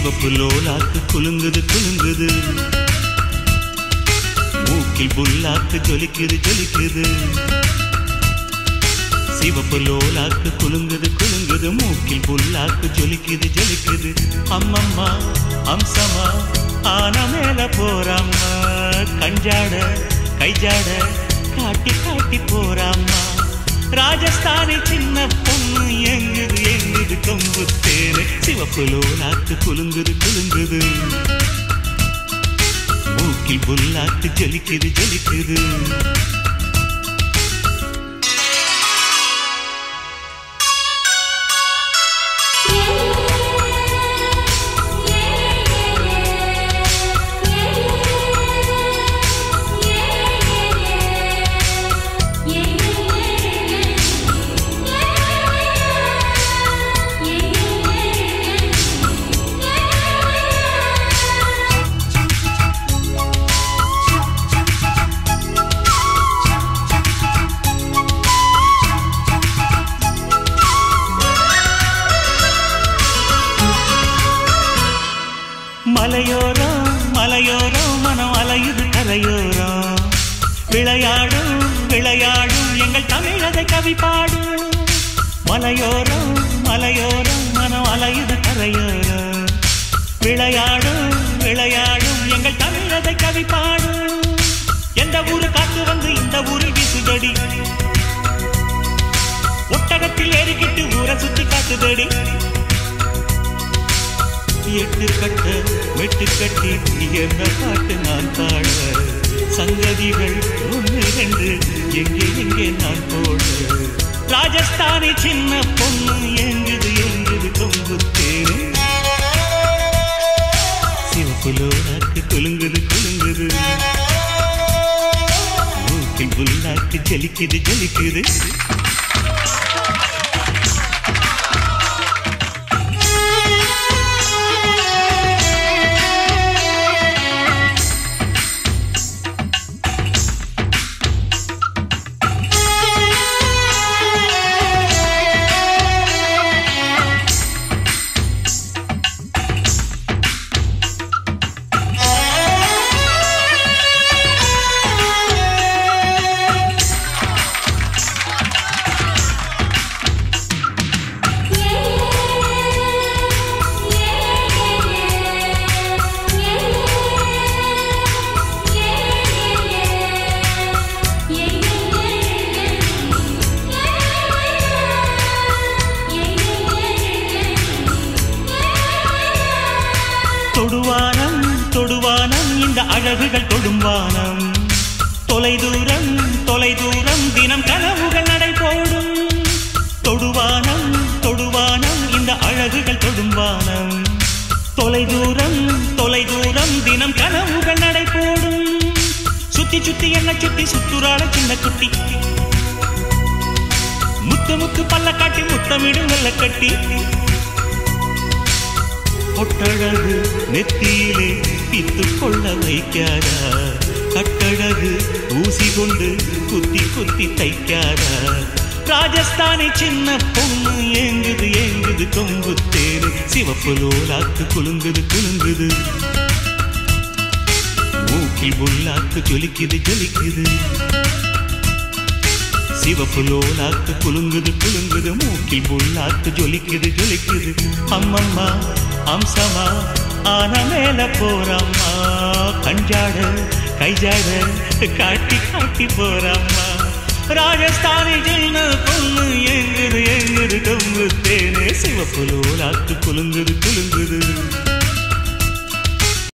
சிவப்பு லோலாக்கு குலுங்குது குலுங்குது மூக்கில் புல்லாக்கு ஜொலிக்குது ஜொலிக்குது சிவப்பு லோலாக்கு குலுங்குது குலுங்குது மூக்கில் புல்லாக்கு ஜொலிக்குது ஜொலிக்குது அம்மம்மா அம்சமா ஆன மேல போறாம்மா கஞ்சாட கைஜாட காட்டி காட்டி போறாம்மா ராஜஸ்தானி சின்ன பொண்ணு எங்குது எங்குது கொம்பு தேனு சிவப்பு லோலாக்கு குலுங்குது குலுங்குது மூக்கில் புல்லாக்கு ஜொலிக்குது ஜொலிக்குது மலையோரம் மலையோரம் மனம் அலையுது கரையோரம் விளையாடும் விளையாடும் எங்கள் தமிழதை கவி பாடும் மலையோரம் மலையோரம் மனம் அலையுது கரையோரம் விளையாடும் விளையாடும் எங்கள் தமிழதை கவி பாடும் எந்த ஊரு காத்து வந்து இந்த ஊரில் வீசுதடி ஒட்டகத்தில் ஏறிக்கிட்டு ஊரை சுத்தி காத்துதடி எட்டு கட்ட வெட்டு கட்டி என்ன பாட்டு நான் பாட சங்கதிகள் ஒன்று ரெண்டு எங்கே எங்கே நான் போட ராஜஸ்தானி சின்ன பொண்ணு எங்குது எங்குது கொம்பு தேரு சிவப்புலோனாக்கு குலுங்குது குலுங்குது மூக்கில் புல்லாக்கு ஜலிக்குது ஜலிக்குது தொடுவானம் தொடுவானம் இந்த அழகுகள் தொடும்வானம் தொலைதூரம் தொலைதூரம் தினம் கனவுகள் நடைபோடும் தொடுவானம் தொடுவானம் இந்த அழகுகள் தொடும்வானம் தொலைதூரம் தொலைதூரம் தினம் கனவுகள் நடைபோடும் சுத்தி சுத்தி என்ன சுத்தி சுத்துறாள சின்ன குட்டி முத்து முத்து பல்ல காட்டி முத்தமிடும் வெள்ள கட்டி பொட்டழகு நெத்தியிலே பித்து கொள்ள வைக்காதா கட்டழகு ஊசி கொண்டு குத்தி குத்தி தைக்காதா ராஜஸ்தானி சின்ன பொண்ணு ஏங்குது ஏங்குது கொம்பு தேரு சிவப்பு லோலாக்கு குலுங்குது குலுங்குது மூக்கில் புல்லாக்கு ஜொலிக்குது ஜொலிக்குது சிவப்பு லோலாக்கு குலுங்குது குலுங்குது மூக்கில் புல்லாக்கு ஜொலிக்குது ஜொலிக்குது அம்மம்மா அம்சமா ஆன மேல போறம்மா கஞ்சாட கைஜாட காட்டி காட்டி போறம்மா ராஜஸ்தானி சின்ன பொண்ணு எங்குது எங்குது கொம்பு தேனே சிவப்பு லோலாக்கு குலுங்குது குலுங்குது